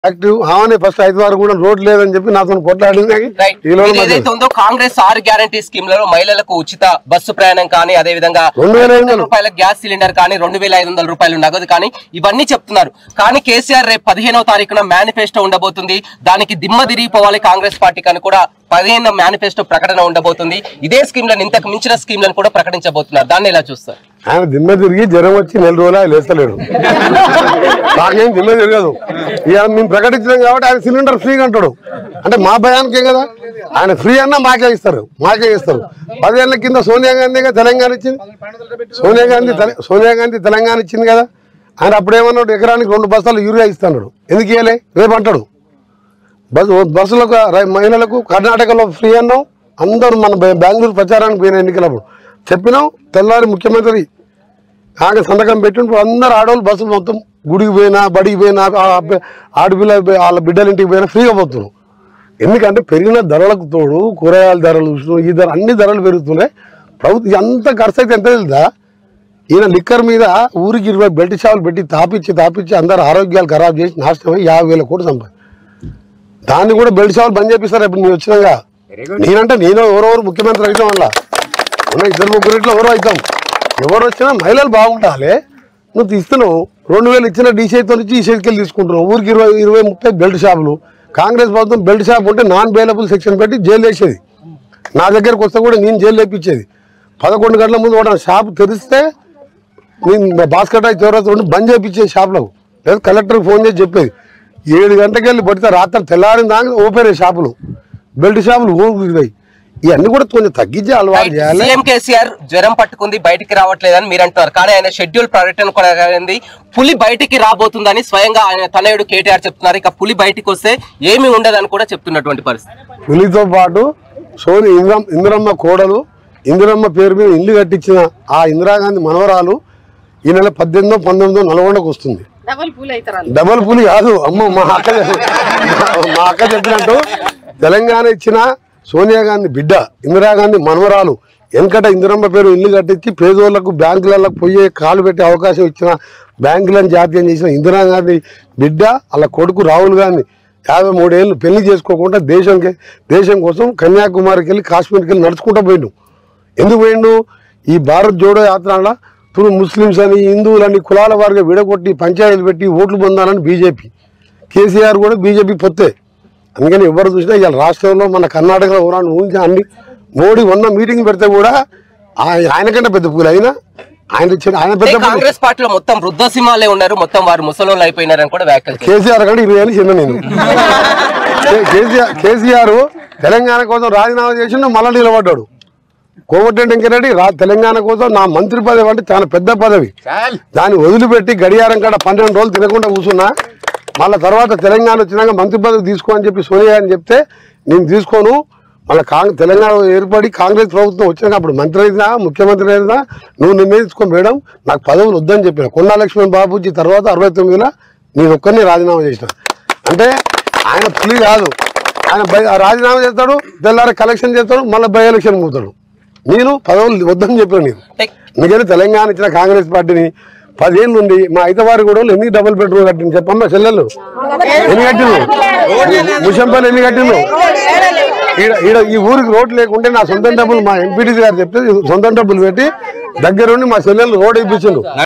Active ఆమె first ఐదు వారు కూడా రోడ్ లేదని చెప్పి నాతో కొట్లాడింది రైట్ ఈ లోపల ఇది ఏదైతే ఉందో కాంగ్రెస్ ఆరు గ్యారంటీ స్కీమ్లలో మహిళలకు ఉచిత బస్సు ప్రయాణం కానీ అదే విధంగా రెండు వేల ఐదు వందలు. రూపాయల గ్యాస్ సిలిండర్ కానీ రెండు వేల ఐదు వందల రూపాయలు నగదు కానీ ఇవన్నీ చెప్తున్నారు కానీ కేసీఆర్ రేపు పదిహేనవ తారీఖున మేనిఫెస్టో ఉండబోతుంది దానికి దిమ్మ తిరిగిపోవాలి కాంగ్రెస్ పార్టీకి అని కూడా పదిహేను మేనిఫెస్టో ప్రకటన ఉండబోతుంది ఇదే స్కీమ్లను ఇంతకు మించిన స్కీమ్లను కూడా ప్రకటించబోతున్నారు దాన్ని ఎలా చూస్తారు ఆయన దిమ్మ తిరిగి జ్వరం వచ్చి నెల రోజులు ఆయన లేస్తలేడు నాకేం దిమ్మ తిరగదు ఇక మేము ప్రకటించినాం కాబట్టి ఆయన సిలిండర్ ఫ్రీగా అంటాడు అంటే మా భయానికే కదా ఆయన ఫ్రీ అన్నా మాకే ఇస్తారు మాకే ఇస్తారు పదేళ్ల కింద సోనియా గాంధీగా తెలంగాణ ఇచ్చింది సోనియా గాంధీ తెల- సోనియా గాంధీ తెలంగాణ ఇచ్చింది కదా ఆయన అప్పుడేమన్నాడు ఎకరానికి రెండు బస్తాలు యూరియా ఇస్తాడు ఎందుకు ఇవ్వలే రేపు అంటాడు బస్సు బస్సులకు రై- మహిళలకు కర్ణాటకలో ఫ్రీ అన్నాం అందరూ మన బె- బెంగళూరు ప్రచారానికి పోయిన ఎన్నికలప్పుడు చెప్పినాం తెల్లారి ముఖ్యమంత్రి ఆమె సంతకం పెట్టినప్పుడు అందరు ఆడవాళ్ళు బస్సులు మొత్తం గుడికి పోయినా బడికి పోయినా ఆ అబ్బ- ఆడపిల్ల వాళ్ళ బిడ్డల ఇంటికి పోయినా ఫ్రీగా పోతున్నాం ఎందుకంటే పెరిగిన ధరలకు తోడు కూరగాయల ధరలు చూసినాం, ఈ ధర అన్ని ధరలు పెరుగుతున్నాయి ప్రభుత్వం ఎంత ఖర్చు అయితే ఎంత తెలుదా ఈయన లిక్కర్ మీద ఊరికి ఇరవై బెల్ట్ షాపులు పెట్టి తాపిచ్చి తాపిచ్చి అందరు ఆరోగ్యాలు ఖరాబ్ చేసి నాశనం అయ్యి యాభై వేల కోట్లు సంపాది దాన్ని కూడా బెల్ట్ షాపులు బంద్ చేపిస్తారు ఇప్పుడు నేను వచ్చినాగా నేనంటే నేను ఎవరెవరు ముఖ్యమంత్రి అవుతాం వల్ల ఉన్న ఇద్దరు ముగ్గురిట్లో ఎవరో అవుతాం ఎవరు వచ్చినా మహిళలు బాగుండాలి నువ్వు తీస్తున్నావు రెండు వేలు ఇచ్చిన డీసీతో నుంచి ఈ చేతికి తీసుకుంటున్నావు ఊరికి ఇరవై ఇరవై ముప్పై బెల్ట్ షాపులు కాంగ్రెస్ ప్రభుత్వం బెల్ట్ షాప్ ఉంటే నాన్ బెయిలబుల్ సెక్షన్ పెట్టి జైలు వేసేది నా దగ్గరకు వస్తే కూడా నేను జైలు వేపించేది పదకొండు గంటల ముందు ఒక షాప్ తెరిస్తే నేను భాస్కర్ రాయ్ చౌరస్తా ఉండి బంద్ చేయించే షాప్లో లేదా కలెక్టర్కి ఫోన్ చేసి చెప్పేది ఏడు గంటలకు వెళ్ళి పడితే రాత్రి తెల్లారిన దాకా ఓపెన్ అయ్యే షాపులు బెల్ట్ షాపులు ఊరుకుతాయి ఇవన్నీ కూడా కొంచెం తగ్గించే అలవాటు చేయాలి సీఎం కేసీఆర్ జ్వరం పట్టుకుంది బయటికి రావట్లేదని మీరు అంటున్నారు కానీ ఆయన షెడ్యూల్ ప్రకటన కూడా అయింది పులి బయటికి రాబోతుందని స్వయంగా ఆయన తనయుడు కేటీఆర్ చెప్తున్నారు ఇక పులి బయటికి వస్తే ఏమీ ఉండదని కూడా చెప్తున్నటువంటి పరిస్థితి పులితో పాటు సోని ఇంద్రం ఇందిరమ్మ కోడలు ఇందిరమ్మ పేరు మీద ఇల్లు కట్టించిన ఆ ఇందిరాగాంధీ మనవరాలు ఈ నెల పద్దెనిమిదో పంతొమ్మిదో నల్గొండకు వస్తుంది డబల్ పూల్ అవుతారు డబల్ పులి కాదు అమ్మ మా అక్క మా అక్క చెప్పినట్టు తెలంగాణ ఇచ్చిన సోనియా గాంధీ బిడ్డ ఇందిరాగాంధీ మనవరాలు వెనకట ఇందిరమ్మ పేరు ఇల్లు కట్టించి పేదోళ్లకు బ్యాంకులకు పోయే కాలు పెట్టే అవకాశం ఇచ్చిన బ్యాంకులను జాతీయం చేసిన ఇందిరాగాంధీ బిడ్డ వాళ్ళ కొడుకు రాహుల్ గాంధీ యాభై మూడేళ్ళు పెళ్లి చేసుకోకుండా దేశంకి దేశం కోసం కన్యాకుమారికి వెళ్ళి కాశ్మీర్కి వెళ్ళి నడుచుకుంటూ పోయిండు ఎందుకు పోయిండు ఈ భారత్ జోడో యాత్రలో తులు ముస్లిమ్స్ అని హిందువులని కులాల వారిగా విడగొట్టి పంచాయతీలు పెట్టి ఓట్లు పొందాలని బీజేపీ కేసీఆర్ కూడా బీజేపీ పొత్తే అందుకని ఎవరు చూసినా ఇవాళ రాష్ట్రంలో మన కర్ణాటకలో ఎవరైనా ఊహించి అన్ని మోడీ ఉన్న మీటింగ్ పెడితే కూడా ఆయ- ఆయనకంటే పెద్ద పూలు అయినా ఆయన ఇచ్చిన ఆయన పెద్ద పూలు కాంగ్రెస్ పార్టీలో మొత్తం వృద్ధ సింహాలే ఉన్నారు మొత్తం వారు ముసలోళ్ళు అయిపోయినారని కూడా వ్యాఖ్యలు చేశారు. కేసీఆర్ కంటే ఇరవై ఏళ్ళు చిన్న నేను కే- కేసీఆర్ కేసీఆర్ తెలంగాణ కోసం రాజీనామా చేసిండు మళ్ళీ నిలబడ్డాడు కోమటిరెడ్డి వెంకరెడ్డి రా తెలంగాణ కోసం నా మంత్రి పదవి అంటే చాలా పెద్ద పదవి దాన్ని వదిలిపెట్టి గడియారం కాడ పన్నెండు రోజులు తినకుండా కూర్చున్నా మళ్ళీ తర్వాత తెలంగాణ వచ్చినాక మంత్రి పదవి తీసుకో అని చెప్పి సోనియా అని చెప్తే నేను తీసుకోను మళ్ళీ కాంగ్రెస్ తెలంగాణ ఏర్పడి కాంగ్రెస్ ప్రభుత్వం వచ్చినాక అప్పుడు మంత్రి అయినా ముఖ్యమంత్రి అయినా నువ్వు నిర్ణయించుకో మేడం నాకు పదవులు వద్దని చెప్పిన కొండా లక్ష్మణ్ బాబుజీ తర్వాత అరవై తొమ్మిదిలో నేను ఒక్కరిని రాజీనామా చేసిన అంటే ఆయన పులి కాదు ఆయన బై ఆ రాజీనామా చేస్తాడు తెల్లారి కలెక్షన్ చేస్తాడు మళ్ళీ బై ఎలక్షన్ పోతాడు నేను పదవులు వద్దని చెప్పాను నేను అంటే అందుకని తెలంగాణ ఇచ్చిన కాంగ్రెస్ పార్టీని పదేళ్ళు నుండి మా ఐతవారి కూడా ఎన్ని డబుల్ బెడ్రూమ్ కట్టింది చెప్పమ్మా చెల్లెలు ఎన్ని కట్టిండు ముషంపల్లి ఎన్ని కట్టిండు ఈడ ఈడ ఈ ఊరికి రోడ్ లేకుంటే నా సొంత డబ్బులు మా ఎంపీటీసీ గారు చెప్తే సొంత డబ్బులు పెట్టి దగ్గరుండి మా చెల్లెలు రోడ్ ఇప్పించిండు